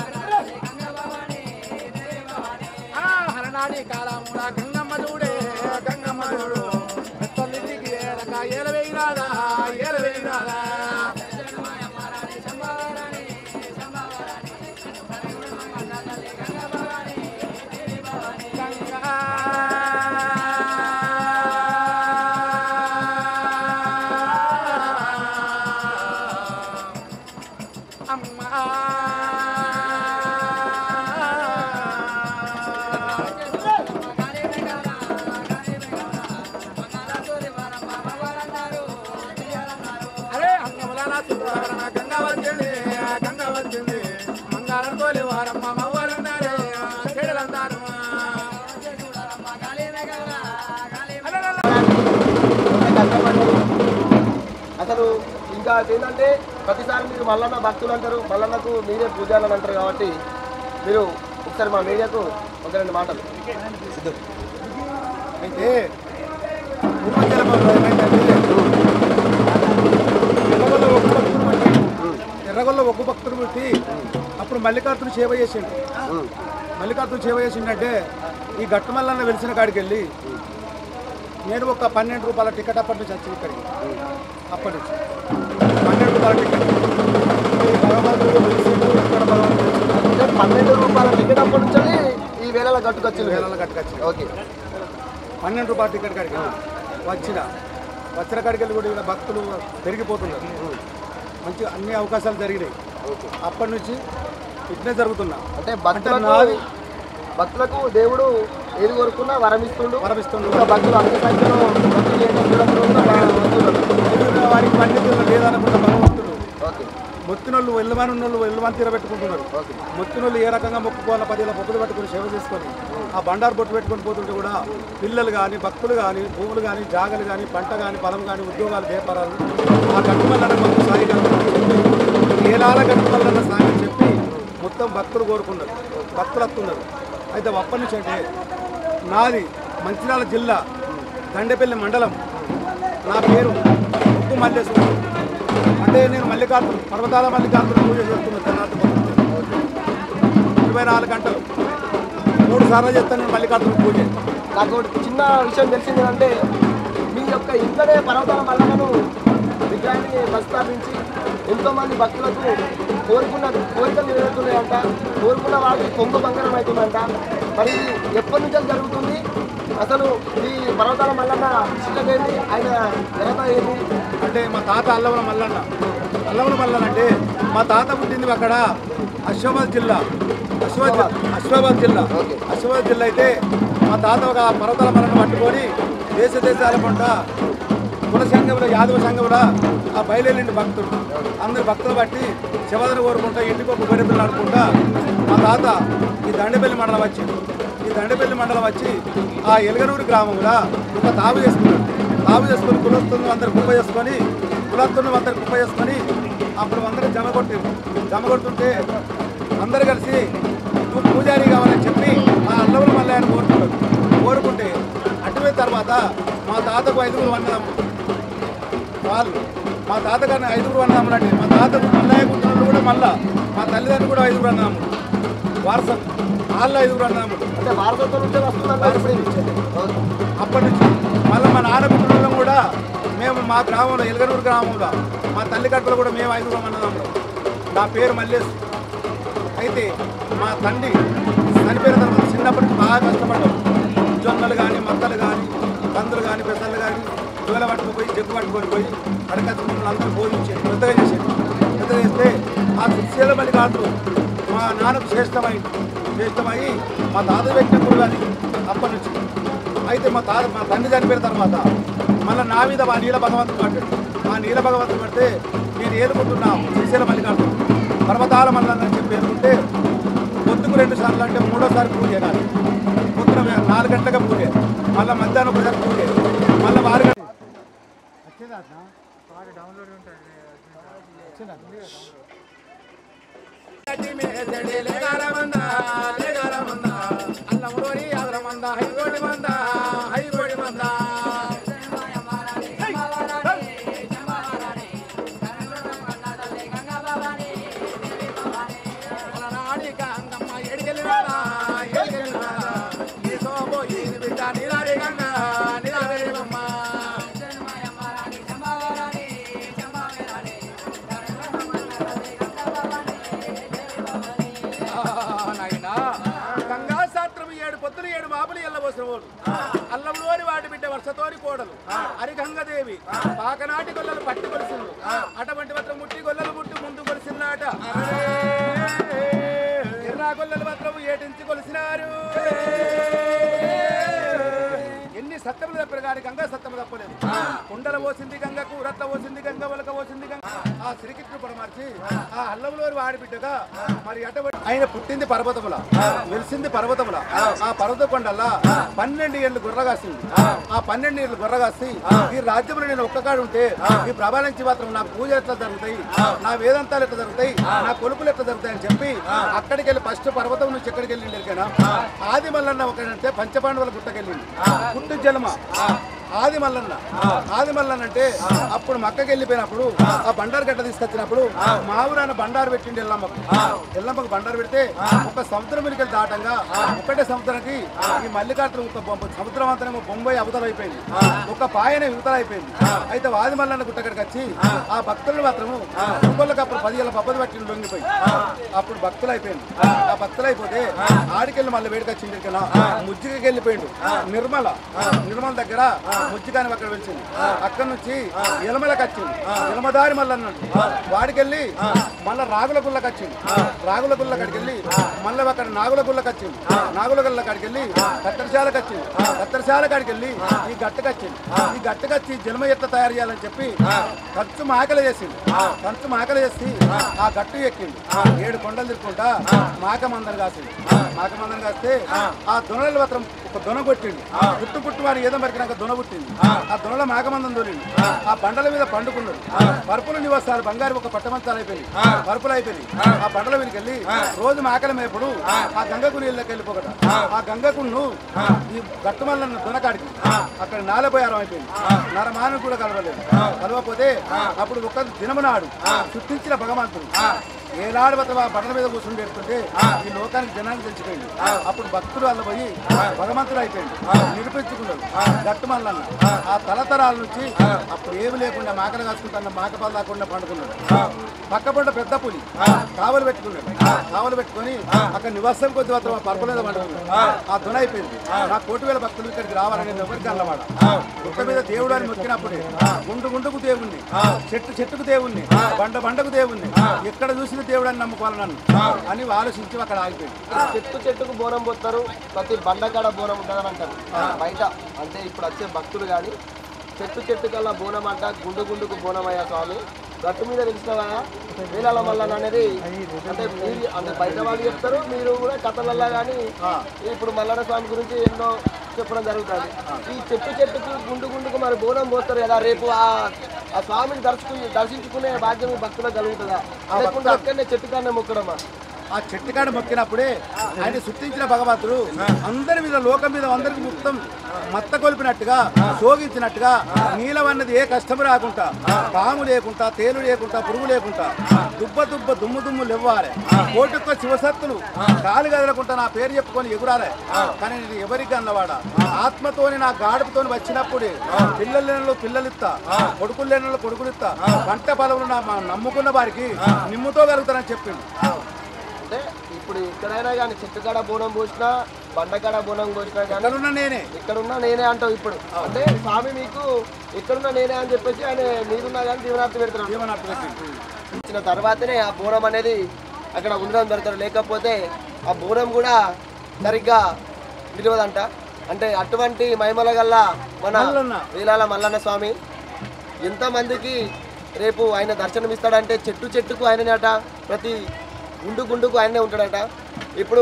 ఆ హరనాడి కాలమున గంగమ్మ చూడే గంగమ్మ చూడు తల్లికి ఏలక ఏలవేయినాదా ఏలవేయినాదా గంగా అరే అంగములాల సుబ్రహ్మణ్య గంగా వచ్చింది గంగా వచ్చింది మంగళం కోలి వారమ్మ మవ్వాలన్నారే చెడలంతారు అసలు ఇంకా ఏంటంటే ప్రతిసారి మీరు మల్లన్న భక్తులు అంటారు మల్లన్నకు మీరే పూజాలని అంటారు కాబట్టి మీరు ఒకసారి మా మీడియాకు ఒక రెండు మాటలు అయితే పూర్వజన్మలో ఏమైందంటే ఎర్రగొల్ల ఒక్క భక్తుడు పుట్టి ఎర్రగొల్ల ఒక్క భక్తుడు పుట్టి అప్పుడు మల్లికార్జున సేవ చేసిండు మల్లికార్జున సేవ చేసిండంటే ఈ గట్టుమల్లన్న వెలిసిన కాడికి వెళ్ళి నేను ఒక పన్నెండు రూపాయల టికెట్ అప్పటి నుంచి వచ్చింది ఇక్కడికి అప్పటి నుంచి పన్నెండు రూపాయల టికెట్ ఈ భగవంతుడు వెలిసిండు ఇక్కడ భగవంతుడు వెలిసిండు. అంటే పన్నెండు రూపాయల టికెట్ అప్పటి నుంచి ఈ వేళలో గట్టుకొచ్చింది వేలలో కట్టుకొచ్చింది ఓకే పన్నెండు రూపాయల టికెట్ కాడికి వచ్చిన వచ్చిన కాడికి వెళ్ళి కూడా ఇలా భక్తులు పెరిగిపోతున్నారు మంచి అన్ని అవకాశాలు జరిగినాయి అప్పటి నుంచి ఇట్లే జరుగుతున్నా అంటే అంటే భక్తులకు నాది భక్తులకు దేవుడు ఏది కోరుకున్నా వరమిస్తుండు వరమిస్తుండు. ఇంకా భక్తులు అధిక సంఖ్యలో భక్తులు ఏంటో చూడకుండా భక్తులు ఎదురుగా వారికి పండితులు లేదనుకున్న భగవంతుడు ఓకే మొత్తినోళ్ళు వెళ్ళమని ఉన్నోళ్ళు వెళ్ళమని తీరబెట్టుకుంటున్నారు మొత్తినోళ్ళు ఏ రకంగా మొక్కుకోవాల పదివేల పొక్కులు పట్టుకుని సేవ చేసుకొని ఆ బండారు బొట్టు పెట్టుకొని పోతుంటే కూడా పిల్లలు కానీ భక్తులు కానీ భూములు కానీ జాగలు కానీ పంట కానీ పొలం కానీ ఉద్యోగాలు వ్యాపారాలు ఆ గట్టుమల్లన్న మాకు సాయి ఏలాల గట్టుమల్లన్న సాయి అని చెప్పి మొత్తం భక్తులు కోరుకున్నారు భక్తులు వస్తున్నారు అయితే అప్పటి నుంచి అంటే నాది మంచిర్యాల జిల్లా దండపల్లి మండలం నా పేరు ఉప్పు మల్లేశ్వరం అంటే నేను మల్లికార్జున పర్వతాల మల్లికార్జున పూజ చేస్తున్న తెల్లారి ఇరవై నాలుగు గంటలు మూడు సార్లు చేస్తాను నేను మల్లికార్జున పూజ నాకు ఒకటి చిన్న విషయం తెలిసింది అంటే మీ యొక్క ఇంట్లోనే పర్వతాల మల్లలను విగ్రహాన్ని ప్రస్తావించి ఎంతో మంది భక్తులకు కోరుకున్న కోరికలు నెరవేరుతున్నాయంట కోరుకున్న వాళ్ళకి కొంగు బంగారం అవుతుందంట మరి ఇది ఎప్పటి నుంచి జరుగుతుంది అసలు ఈ పర్వతాల మల్లన్న విశిష్టత ఏంటి ఆయన ఘనత ఏంటి అంటే మా తాత అల్లవల మల్లన్న అల్లవల మల్లన్న అంటే మా తాత పుట్టింది అక్కడ అశ్వాబాద్ జిల్లా అశ్వాబాద్ అశ్వాబాద్ జిల్లా అశ్వాబాద్ జిల్లా అయితే మా తాత ఒక పర్వతాల మల్లన్న పట్టుకొని దేశ దేశాల పంట కుల సంఘంలో యాదవ సంఘంలో ఆ బయలుదేరిండి భక్తులు అందరు భక్తులు బట్టి శివదను కోరుకుంటా ఇంటికి ఒక గొర్రెపిల్లలు ఆడుకుంటా మా తాత ఈ దండపల్లి మండలం వచ్చి ఈ దండపల్లి మండలం వచ్చి ఆ ఎలగనూరు గ్రామంలో ఒక తావు చేసుకున్నాడు తావు చేసుకొని కులస్తులను అందరు కుప్ప చేసుకొని కులస్తులను అందరు కుప్ప చేసుకొని అప్పుడు అందరూ జమ కొట్టి జమ కొడుతుంటే అందరు కలిసి నువ్వు పూజారి కావాలని చెప్పి ఆ అల్లవుల మల్లయ్యను కోరుకున్నాడు కోరుకుంటే అటువైన తర్వాత మా తాతకు ఐదుగురు వందనం వాళ్ళు మా తాతగారిని ఐదుగురు అన్నాములు అంటే మా తాతకు మల్లయ్య కుటుంబంలో కూడా మళ్ళా మా తల్లిదండ్రులు కూడా ఐదుగురు అన్నాము వారసం వాళ్ళు ఐదుగురు అన్నాములు అంటే వారసత్వం నుంచే వస్తుందంట ఇప్పుడు ఇది. అప్పటి నుంచి మళ్ళీ మా నాన్న కుటుంబంలో కూడా మేము మా గ్రామంలో ఎలగనూరు గ్రామంలో మా తల్లి కడుపులో కూడా మేము ఐదుగురం అన్నదమ్ములు నా పేరు మల్లేష్ అయితే మా తండ్రి చనిపోయిన తర్వాత చిన్నప్పటి నుంచి బాగా కష్టపడ్డాం జొన్నలు కానీ మక్కలు కానీ కందులు కానీ పెద్దలు కానీ దూల పట్టుకుని పోయి జగ్గు పట్టుకొని పోయి అడకత్తి మమ్మల్ని అందరూ భోజించేది పెద్దగా చేసేది పెద్దగా చేస్తే ఆ శీలమల్లి కాదు మా నాన్నకు శ్రేష్టమై శ్రేష్టమై మా తాత పెట్టినప్పుడు కానీ అప్పటి నుంచి అయితే మా తాత మా తండ్రి చనిపోయిన తర్వాత మళ్ళీ నా మీద మా నీల భగవంతుడు పడ్డాడు ఆ నీల భగవంతుడు పడితే నేను ఏలుకుంటున్నా శ్రీశైల మల్లికార్జున పర్వతాల మల్లని చెప్పి ఏలుకుంటే పొద్దుకు రెండు సార్లు అంటే మూడోసారి పూజ చేయాలి పొద్దున నాలుగు గంటలకు పూజ మళ్ళీ మధ్యాహ్నం ఒకసారి పూజ మళ్ళీ ఆరు గంటల నాయనా గంగా సాత్రం ఏడు పొత్తులు ఏడు మాపులు ఎల్లబోసిన వాడు అల్లంలోని వాటి బిడ్డ వర్షతోని కోడలు హరిగంగదేవి పాకనాటి గొల్లలు పట్టి కొలిసిండు అటువంటి మాత్రం ముట్టి గొల్లలు ముట్టి ముందు కొలిసిందాట ఎర్రా గొల్లలు మాత్రం ఏటించి కొలిసినారు ఎన్ని సత్యములు తప్పారు కానీ గంగా సత్యము తప్పలేదు కుండల పోసింది గంగకు రత్న పోసింది గంగ వలక పోసింది గంగ ఆ శ్రీకృష్ణ పరమార్చి ఆ అల్లంలోని వాడి బిడ్డగా మరి అటువంటి ఆయన పుట్టింది పర్వతముల వెలిసింది పర్వతముల ఆ పర్వత కొండల్లా పన్నెండు ఏళ్ళు గుర్రగాసింది ఆ పన్నెండు ఏళ్ళు గుర్రగాసి ఈ రాజ్యంలో నేను ఒక్కకాడు ఉంటే ఈ ప్రభావించి మాత్రం నా పూజ ఎట్లా జరుగుతాయి నా వేదాంతాలు ఎట్లా జరుగుతాయి నా కొలుపులు ఎట్లా జరుగుతాయి అని చెప్పి అక్కడికి వెళ్ళి ఫస్ట్ పర్వతం నుంచి ఎక్కడికి వెళ్ళింది ఎరికైనా ఆది మల్లన్న ఒకటంటే పంచపాండవుల గుట్టకెళ్ళింది పుట్టు జన్మ ఆది మల్లన్న ఆది మల్లన్న అంటే అప్పుడు మక్కకి వెళ్ళిపోయినప్పుడు ఆ బండారు గడ్డ తీసుకొచ్చినప్పుడు మా ఊరాన బండారు పెట్టిండి ఎల్లమ్మకు ఎల్లమ్మకు బండారు పెడితే ఒక సముద్రం వెనుకలు దాటంగా ఒకటే సముద్రానికి ఈ మల్లికార్జున ఒక బొమ్మ- సముద్రం అంతా బొంబాయి అవతల అయిపోయింది ఒక పాయన యువతల అయిపోయింది అయితే వాది మల్లన్న గుట్ట అక్కడికి వచ్చి ఆ భక్తులు మాత్రము ఒక్కొక్కరికి అప్పుడు పదివేల పబ్బది పట్టిన లొంగిపోయి అప్పుడు భక్తులు అయిపోయింది ఆ భక్తులు అయిపోతే ఆడికెళ్ళి మళ్ళీ వేడికి వచ్చింది ఇక్కడ ముజ్జిగకి వెళ్ళిపోయిండు నిర్మల నిర్మల దగ్గర ముజ్జికాని అక్కడ వెలిచింది అక్కడ నుంచి ఎలమలకు వచ్చింది ఎలమదారి మళ్ళీ అన్నాడు వాడికెళ్ళి మళ్ళీ రాగుల గుళ్ళకి వచ్చింది రాగుల గుళ్ళ కాడికి వెళ్ళి మళ్ళీ అక్కడ నాగుల గుళ్ళకి వచ్చింది నాగుల గుళ్ళ కాడికి వెళ్ళి కత్తెరశాలకు వచ్చింది కత్తెరశాల కాడికి వెళ్ళి ఈ గట్టుకు వచ్చింది ఈ గట్టుకు వచ్చి జన్మ ఎట్లా తయారు చేయాలని చెప్పి ఖర్చు మాకలు చేసింది ఖర్చు మాకలు చేసి ఆ గట్టు ఎక్కింది ఏడు కొండలు తిరుక్కుంటా మాక మందం కాసింది మాక మందం కాస్తే ఆ దొనల మాత్రం ఒక దొన కొట్టింది పుట్టు పుట్టు వాడు ఏదో మరికినాక దొన పుట్టింది ఆ దొనల మాకమందం దొరింది ఆ బండల మీద పండుకున్నాడు పరుపులు నివసాలు బంగారు ఒక పట్టమంతాలు అయిపోయింది పరుపులు అయిపోయింది ఆ బండల మీదకి వెళ్ళి రోజు మాకల మేపుడు ఆ గంగకు నీళ్ళకి వెళ్ళిపోకట ఆ గంగకును ఈ గట్టుమల్ల దొనకాడికి అక్కడ నాలపోయారం అయిపోయింది నరమాను కూడా కలవలేదు కలవకపోతే అప్పుడు ఒక దినము నాడు సృష్టించిన భగవంతుడు ఏనాడు బతవా బండల మీద కూర్చుని పెడుతుంటే ఈ లోకానికి జనానికి తెలిసిపోయింది అప్పుడు భక్తులు అల్ల పోయి భగవంతుడు అయిపోయింది నిరూపించుకున్నాడు గట్టు మల్లన్న ఆ తలతరాల నుంచి అప్పుడు ఏమి లేకుండా మాకలు కాసుకుంటున్న మాకపాలు లేకుండా పండుకున్నాడు పక్క పంట పెద్ద పులి కావలు పెట్టుకున్నాడు కావలు పెట్టుకొని అక్కడ నివాసం కొద్ది మాత్రం ఆ పరుపు మీద పండుకున్నాడు ఆ దున అయిపోయింది నా కోటి వేల భక్తులు ఇక్కడికి రావాలని ఎవరికి అన్నవాడ గుట్ట మీద దేవుడు అని మొక్కినప్పుడే గుండు గుండుకు దేవుణ్ణి చెట్టు చెట్టుకు దేవుణ్ణి బండ బండకు దేవుణ్ణి ఎక్కడ చూసిన దేవుడు అని నమ్ముకోవాలి నన్ను అని ఆలోచించి అక్కడ ఆగిపోయింది చెట్టు చెట్టుకు బోనం పోతారు ప్రతి బండకాడ బోనం ఉంటుందని అంటారు బయట అంటే ఇప్పుడు వచ్చే భక్తులు కానీ చెట్టు చెట్టు కల్లా బోనం అంట గుండు గుండుకు బోనం అయ్యా స్వామి గట్టు మీద తెలిసినవా వేలాల మల్లన్న అనేది అంటే మీరు అంటే బయట వాళ్ళు చెప్తారు మీరు కూడా కథలల్లా కానీ ఇప్పుడు మల్లన్న స్వామి గురించి ఎన్నో చెప్పడం జరుగుతుంది ఈ చెట్టు చెట్టుకు గుండు గుండుకు మరి బోనం పోస్తారు కదా రేపు ఆ ఆ స్వామిని దర్శకు దర్శించుకునే భాగ్యం ఈ భక్తులకు కలుగుతుందా లేకుంటే అక్కడనే చెట్టు కన్నా మొక్కడమా ఆ చెట్టు కాడ మొక్కినప్పుడే ఆయన సృష్టించిన భగవంతుడు అందరి మీద లోకం మీద అందరికి మొత్తం మత్త కొలిపినట్టుగా శోగించినట్టుగా నీలం అన్నది ఏ కష్టం రాకుండా పాము లేకుండా తేలు లేకుండా పురుగు లేకుండా దుబ్బ దుబ్బ దుమ్ము దుమ్ము లేవ్వాలి కోటుక్క శివసత్తులు కాలు కదలకుండా నా పేరు చెప్పుకొని ఎగురాలే కానీ ఇది ఎవరికి అన్నవాడ ఆత్మతోని నా గాడుపుతోని వచ్చినప్పుడే పిల్లలు లేని పిల్లలిస్తా కొడుకులు లేని కొడుకులిస్తా పంట పొలంలో నా మా నమ్ముకున్న వారికి నిమ్ముతో కలుగుతానని చెప్పిండు అంటే ఇప్పుడు ఎక్కడైనా కానీ చెట్టు కాడ బోనం పోసినా బండకాడ బోనం పోసినా కానీ ఎక్కడున్నా నేనే ఇక్కడున్నా నేనే అంటావు ఇప్పుడు అంటే స్వామి మీకు ఎక్కడున్నా నేనే అని చెప్పేసి ఆయన మీరున్నా కానీ దీవనార్థి పెడతారు ఏమని అర్థం పెట్టిండు? ఇచ్చిన తర్వాతనే ఆ బోనం అనేది అక్కడ ఉండడం పెడతారు లేకపోతే ఆ బోనం కూడా సరిగ్గా నిలవదంట అంటే అటువంటి మహిమల గల్ల మన మల్లన్న. వీలాల మల్లన్న స్వామి ఎంతమందికి రేపు ఆయన దర్శనం ఇస్తాడంటే చెట్టు చెట్టుకు ఆయననే అట ప్రతి గుండు గుండుకు ఆయనే ఉంటాడట ఇప్పుడు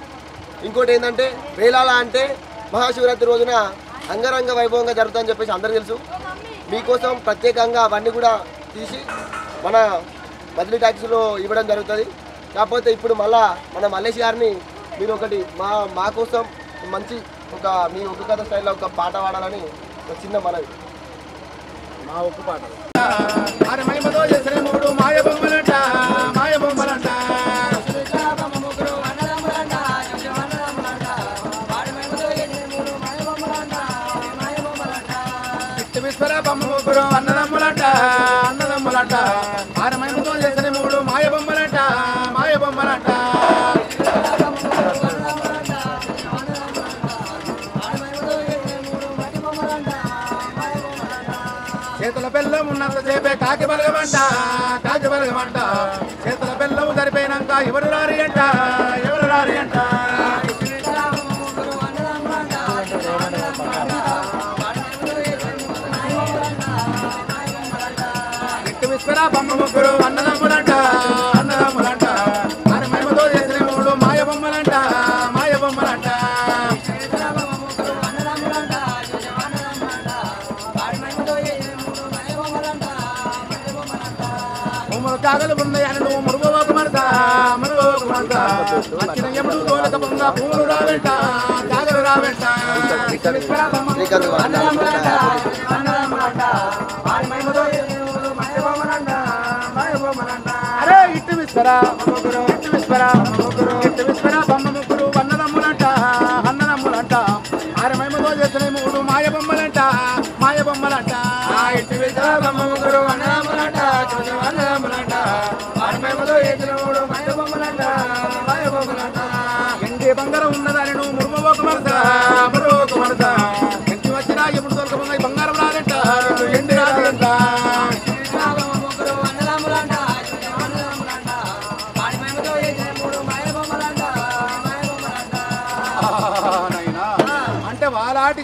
ఇంకోటి ఏంటంటే వేలాల అంటే మహాశివరాత్రి రోజున అంగరంగ వైభవంగా జరుగుతుందని చెప్పేసి అందరికీ తెలుసు మీకోసం ప్రత్యేకంగా అవన్నీ కూడా తీసి మన బదిలీ ట్యాక్సీలో ఇవ్వడం జరుగుతుంది కాకపోతే ఇప్పుడు మళ్ళా మన మల్లేష్ గారిని మీరు ఒకటి మా మా కోసం మంచి ఒక మీ ఒక్క కథ స్టైల్లో ఒక పాట పాడాలని ఒక చిన్న మనవి మా ఒక్క పాట ఆరి మహిమతో చేసిన మూడు మాయ బొమ్మలంట మాయ బొమ్మలంట చిట్టు విశ్వర బొమ్మ ముగ్గురు అన్నదమ్ములంట అన్నదమ్ములంట ఆరి మహిమతో చేసిన మూడు మాయ బొమ్మలంట మాయ బొమ్మలంట చేతుల బెల్లం ఉన్నంత సేపే కాకి బలగమంట కాకి బలగమంట చేతుల బెల్లం సరిపోయినాక ఎవరు రారి అంట ఎవరు రారి అంట ఇట్టు విశ్వరా బొమ్మ ముగ్గురు అన్నదమ్ములంట అన్నదమ్ములంట ఆయన మహిమతో చేసిన మూడు మాయ బొమ్మలంట మాయ బొమ్మలంట భూములు కాగలు ఉన్నాయని నువ్వు మురుగోకు మనస మురుగోకు మనస వచ్చిన ఎప్పుడు తోలక పొంగ భూములు రావెంట కాగలు రావెంట శ్రీకాంత్ గారు. అరే ఇట్టు విశ్వరా ఇట్టు విశ్వరా ఇట్టు విశ్వరా బొమ్మ ముగ్గురు అన్నదమ్ములంట అన్నదమ్ములంట ఆరు మహిమతో చేసిన మూడు మాయ బొమ్మలంట మాయ బొమ్మలంట ఇట్టు విశ్వరా బొమ్మ ముగ్గురు అన్నదమ్ములంట అన్నదమ్ములంట ఆరు మహిమతో చేసిన మూడు మాయ బొమ్మలంట మాయ బొమ్మలంట ఎండి బంగారం ఉన్నదని నువ్వు మురుమోకు మనస మురుమోకు మనస ఎంటి వచ్చినా ఎప్పుడు దొరకకుండా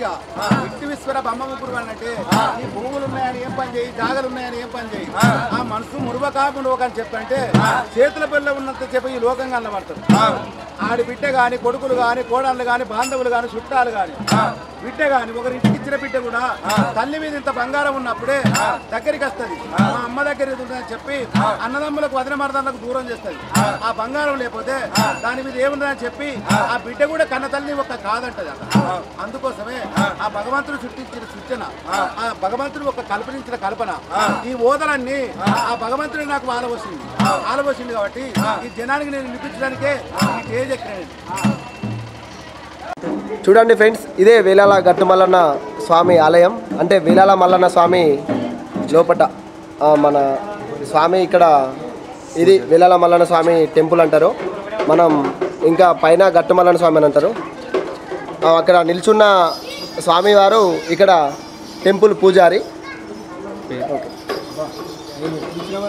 గట్టిగా ఇట్టి విశ్వర బొమ్మ ముగ్గురు అంటే ఈ భూములు ఉన్నాయని ఏం పని చేయి జాగలు ఉన్నాయని ఏం పని చేయి ఆ మనసు మురువ కాకుండా ఒక అని చెప్పంటే చేతుల పిల్ల ఉన్నంత చెప్పి ఈ లోకంగా అన్నబడతారు ఆడి బిడ్డ గాని కొడుకులు గాని కోడళ్ళు గాని బాంధవులు గాని చుట్టాలు గాని బిడ్డ గాని ఒకరి ఇంటికి ఇచ్చిన బిడ్డ కూడా తల్లి మీద ఇంత బంగారం ఉన్నప్పుడే దగ్గరికి వస్తది మా అమ్మ దగ్గర ఇది ఉందని చెప్పి అన్నదమ్ములకు వదిన మరదలకు దూరం చేస్తది ఆ బంగారం లేకపోతే దాని మీద ఏముందని చెప్పి ఆ బిడ్డ కూడా కన్న తల్లి ఒక కాదంటది అక్కడ అందుకోసమే ఆ భగవంతుడు సృష్టించిన సృష్టిన ఆ భగవంతుడు ఒక కల్పనించిన కల్పన ఈ ఓదలన్నీ ఆ భగవంతుడు నాకు ఆలవసింది ఆలవసింది కాబట్టి ఈ జనానికి నేను వినిపించడానికే ఈ స్టేజ్ ఎక్కినాను చూడండి ఫ్రెండ్స్ ఇదే వేలాల గట్టుమల్లన్న స్వామి ఆలయం అంటే వేలాల మల్లన్న స్వామి లోపట ఆ, మన స్వామి ఇక్కడ ఇది వేలాల మల్లన్న స్వామి టెంపుల్ అంటారు మనం ఇంకా పైన గట్టుమల్లన్న స్వామి అని అంటారు ఆ, అక్కడ నిల్చున్న స్వామివారు ఇక్కడ టెంపుల్ పూజారి ఓకే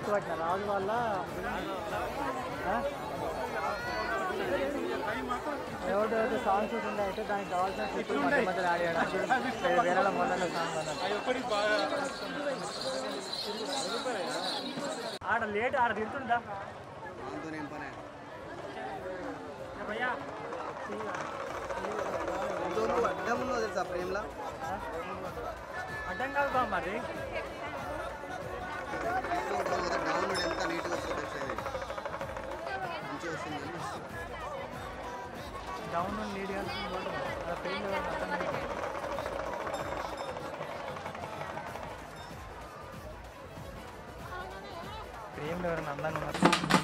గుర్తుపట్టిన రాజు వల్ల ఆ? ఎవరితో అయితే సాంగ్స్ ఉండే అయితే దానికి కావాల్సిన స్టెప్పులు మధ్య మధ్యలో యాడ్ చేయడం వేరే మొదల సాంగ్ అన్నట్టు ఆడ లేట్ ఆడ తింటుందా అడ్డం ఉన్నదో తెలుసా ప్రేమ్లా అడ్డం కాదు బా మరి డౌన్ ఎంత నీట్గా వస్తుంది తెలుసా ఇది మంచిగా వస్తుంది కానీ డౌన్ లీడ్ పెయిన్ ప్రేమ్ ఎవరైనా అందంగా ఉన్నారు